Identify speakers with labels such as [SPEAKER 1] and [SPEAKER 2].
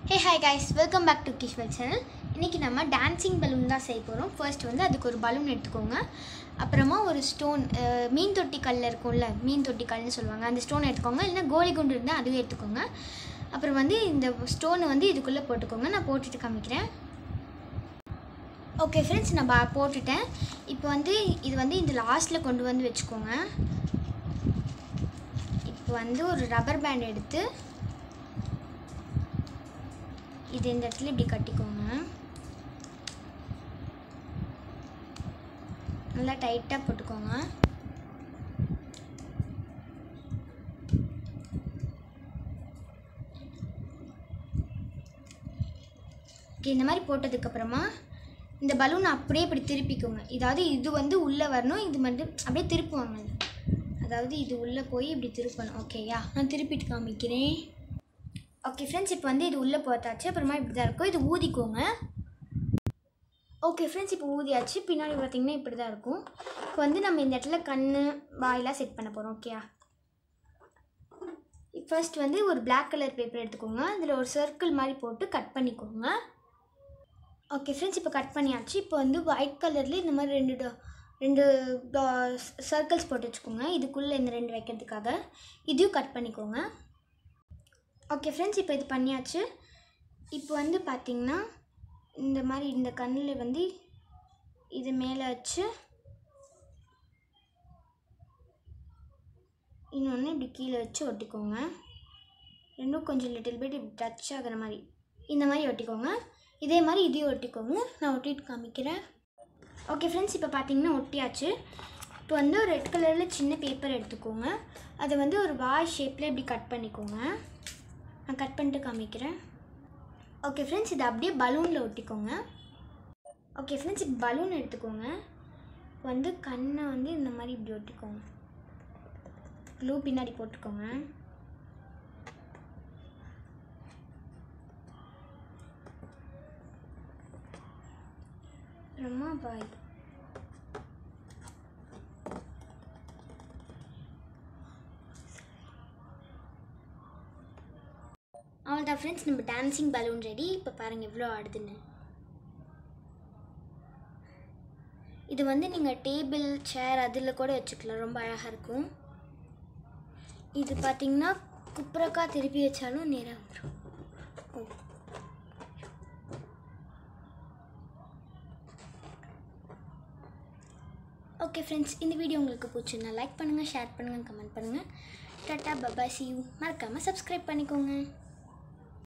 [SPEAKER 1] hey hi guys welcome back to கிஷ்வல் channel இன்றைக்கி நம்ம டான்சிங் பலூன் தான் செய்ய போகிறோம் ஃபர்ஸ்ட் வந்து அதுக்கு ஒரு பலூன் எடுத்துக்கோங்க அப்புறமா ஒரு ஸ்டோன் மீன் தொட்டி கல்ல இருக்கும்ல மீன் தொட்டி கல்னு சொல்லுவாங்க அந்த ஸ்டோன் எடுத்துக்கோங்க இல்லைன்னா கோலி குண்டு இருந்தால் அதுவும் எடுத்துக்கோங்க அப்புறம் வந்து இந்த ஸ்டோனை வந்து இதுக்குள்ளே போட்டுக்கோங்க நான் போட்டுட்டு காமிக்கிறேன் ஓகே ஃப்ரெண்ட்ஸ் நான் பா- போட்டுட்டேன் இப்போ வந்து இது வந்து இந்த லாஸ்ட்டில் கொண்டு வந்து வச்சுக்கோங்க இப்போ வந்து ஒரு ரப்பர் பேண்ட் எடுத்து இது இந்த இடத்துல இப்படி கட்டிக்கோங்க நல்லா டைட்டாக போட்டுக்கோங்க ஓகே இந்த மாதிரி போட்டதுக்கப்புறமா இந்த பலூன் அப்படியே இப்படி திருப்பிக்கோங்க இதாவது இது வந்து உள்ளே வரணும் இது மட்டும் அப்படியே திருப்புவாங்க அதாவது இது உள்ளே போய் இப்படி திருப்பணும் ஓகேயா நான் திருப்பிட்டு காமிக்கிறேன் ஓகே ஃப்ரெண்ட்ஸ் இப்போ வந்து இது உள்ளே போத்தாச்சு அப்புறமா இப்படி தான் இருக்கும் இது ஊதிக்கோங்க ஓகே ஃப்ரெண்ட்ஸ் இப்போ ஊதியாச்சு பின்னாடி பார்த்தீங்கன்னா இப்படி தான் இருக்கும் இப்போ வந்து நம்ம இந்த இடத்துல கண் வாயெல்லாம் செட் பண்ண போகிறோம் ஓகேயா ஃபர்ஸ்ட் வந்து ஒரு Black கலர் பேப்பர் எடுத்துக்கோங்க அதில் ஒரு சர்க்கிள் மாதிரி போட்டு கட் பண்ணிக்கோங்க ஓகே ஃப்ரெண்ட்ஸ் இப்போ கட் பண்ணியாச்சு இப்போ வந்து ஒயிட் கலரில் இந்த மாதிரி ரெண்டு do- ரெண்டு சர்க்கிள்ஸ் போட்டு வச்சுக்கோங்க இதுக்குள்ளே இந்த ரெண்டு வைக்கிறதுக்காக இதையும் கட் பண்ணிக்கோங்க ஓகே ஃப்ரெண்ட்ஸ் இப்போ இது பண்ணியாச்சு இப்போ வந்து பார்த்தீங்கன்னா இந்த மாதிரி இந்த கண்ணில் வந்து இது மேலே வச்சு இன்னொன்று இப்படி கீழே வச்சு ஒட்டிக்கோங்க ரெண்டும் கொஞ்சம் லிட்டில் பிட் இப்படி டச் ஆகிற மாதிரி இந்த மாதிரி ஒட்டிக்கோங்க இதே மாதிரி இதையும் ஒட்டிக்கோங்க நான் ஒட்டிட்டு காமிக்கிறேன் ஓகே ஃப்ரெண்ட்ஸ் இப்போ பார்த்தீங்கன்னா ஒட்டியாச்சு இப்போ வந்து ஒரு ரெட் கலரில் சின்ன பேப்பர் எடுத்துக்கோங்க அதை வந்து ஒரு வாய் ஷேப்பில் இப்படி கட் பண்ணிக்கோங்க நான் கட் பண்ணிட்டு காமிக்கிறேன் ஓகே ஃப்ரெண்ட்ஸ் இதை அப்படியே பலூனில் ஒட்டிக்கோங்க ஓகே ஃப்ரெண்ட்ஸ் இப்போ பலூன் எடுத்துக்கோங்க இப்போ வந்து கண்ணை வந்து இந்த மாதிரி இப்படி ஒட்டிக்கோங்க க்ளூ பின்னாடி போட்டுக்கோங்க அப்புறமா பாய் அவ்வளோதான் ஃப்ரெண்ட்ஸ் நம்ம டான்சிங் பலூன் ரெடி இப்போ பாருங்கள் எவ்வளோ ஆடுதுன்னு இது வந்து நீங்கள் டேபிள் சேர் அதில் கூட வச்சுக்கலாம் ரொம்ப அழகாக இருக்கும் இது பார்த்தீங்கன்னா குப்புறக்கா திருப்பி வச்சாலும் நேராக வரும் ஓ ஓகே ஃப்ரெண்ட்ஸ் இந்த வீடியோ உங்களுக்கு பிடிச்சிருந்தா லைக் பண்ணுங்கள் ஷேர் பண்ணுங்கள் கமெண்ட் பண்ணுங்கள் டாட்டா பபா சி யூ மறக்காமல் சப்ஸ்கிரைப் பண்ணிக்கோங்க